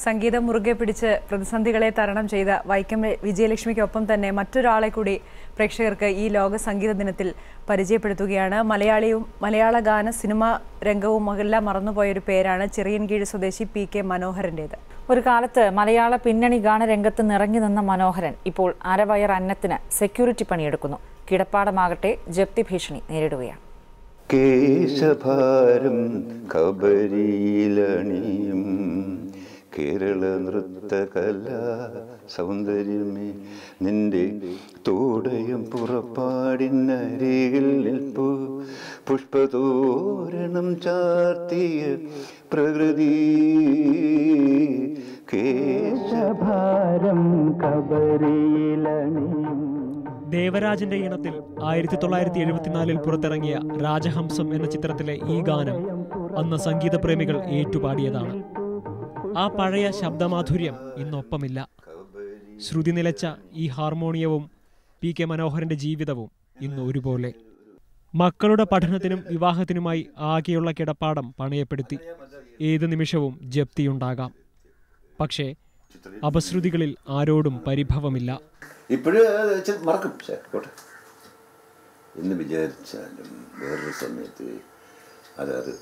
സംഗീതം മുറുകെ പിടിച്ച് പ്രതിസന്ധികളെ തരണം ചെയ്ത വൈക്കം വിജയലക്ഷ്മിക്കൊപ്പം തന്നെ മറ്റൊരാളെ കൂടി പ്രേക്ഷകർക്ക് ഈ ലോക സംഗീത ദിനത്തിൽ പരിചയപ്പെടുത്തുകയാണ് മലയാളിയും മലയാള ഗാന സിനിമാ രംഗവും എല്ലാം മറന്നുപോയ ഒരു പേരാണ് ചെറിയൻകീഴ് സ്വദേശി പി കെ മനോഹരൻ്റേത് ഒരു കാലത്ത് മലയാള പിന്നണി ഗാനരംഗത്ത് നിറഞ്ഞു നിന്ന മനോഹരൻ ഇപ്പോൾ അരവയർ അന്നത്തിന് സെക്യൂരിറ്റി പണിയെടുക്കുന്നു കിടപ്പാടമാകട്ടെ ജപ്തി ഭീഷണി നേരിടുകയാണ് കേശഭാരം കബരിയിലണിയും കേരള നൃത്തകല സൗന്ദര്യമേ നിന്റെ തോടയും പുറപ്പാടിനരികിൽ നിൽപ്പു പുഷ്പതോരണം ചാർത്തിയ പ്രകൃതി കേശഭാരം കബരിയിലണിയും ദേവരാജന്റെ ഈണത്തിൽ ആയിരത്തി തൊള്ളായിരത്തി എഴുപത്തിനാലിൽ പുറത്തിറങ്ങിയ രാജഹംസം എന്ന ചിത്രത്തിലെ ഈ ഗാനം അന്ന് സംഗീതപ്രേമികൾ ഏറ്റുപാടിയതാണ് ആ പഴയ ശബ്ദമാധുര്യം ഇന്നൊപ്പമില്ല ശ്രുതി നിലച്ച ഈ ഹാർമോണിയവും പി കെ മനോഹരന്റെ ജീവിതവും ഇന്ന് ഒരുപോലെ മക്കളുടെ പഠനത്തിനും വിവാഹത്തിനുമായി ആകെയുള്ള കിടപ്പാടം പണയപ്പെടുത്തി ഏത് നിമിഷവും ജപ്തിയുണ്ടാകാം പക്ഷേ അപശ്രുതികളിൽ ആരോടും പരിഭവമില്ല ഇപ്പോഴും മറക്കും പക്ഷേ പോട്ടെ എന്ന് വിചാരിച്ചാലും വേറൊരു സമയത്ത് അതത്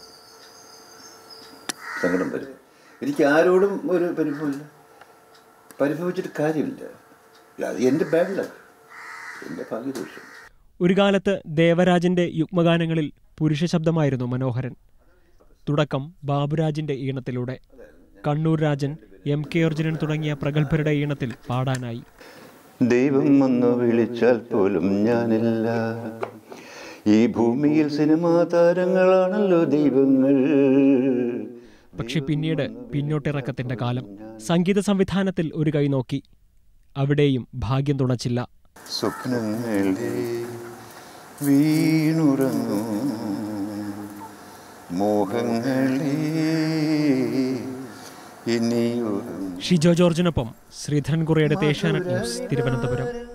സങ്കടം വരും എനിക്ക് ആരോടും ഒരു പരിഭവമില്ല പരിഭവിച്ചിട്ട് കാര്യമില്ല ഇല്ല, അത് എൻ്റെ ബാഡ് ലക്ക് എൻ്റെ ഭാഗ്യദോഷം ഒരു കാലത്ത് ദേവരാജന്റെ യുഗ്മഗാനങ്ങളിൽ പുരുഷ ശബ്ദമായിരുന്നു മനോഹരൻ തുടക്കം ബാബുരാജിന്റെ ഈണത്തിലൂടെ കണ്ണൂർ രാജൻ എം കെ അർജുനൻ തുടങ്ങിയ പ്രഗത്ഭരുടെ ഈണത്തിൽ പാടാനായി ദൈവം വന്നു വിളിച്ചാൽ പോലും ഞാനില്ല ഈ ഭൂമിയിൽ സിനിമാ താരങ്ങളാണല്ലോ ദൈവങ്ങൾ പക്ഷെ പിന്നീട് പിന്നോട്ടിറക്കത്തിന്റെ കാലം സംഗീത സംവിധാനത്തിൽ ഒരു കൈ നോക്കി അവിടെയും ഭാഗ്യം തുണച്ചില്ല സ്വപ്നങ്ങളെ വീണുറങ്ങൂ മോഹങ്ങളെ ഇനിയുറങ്ങൂ ഷിജോ ജോർജിനൊപ്പം ശ്രീധരൻ കുറയുടെ ഏഷ്യാനെറ്റ് ന്യൂസ് തിരുവനന്തപുരം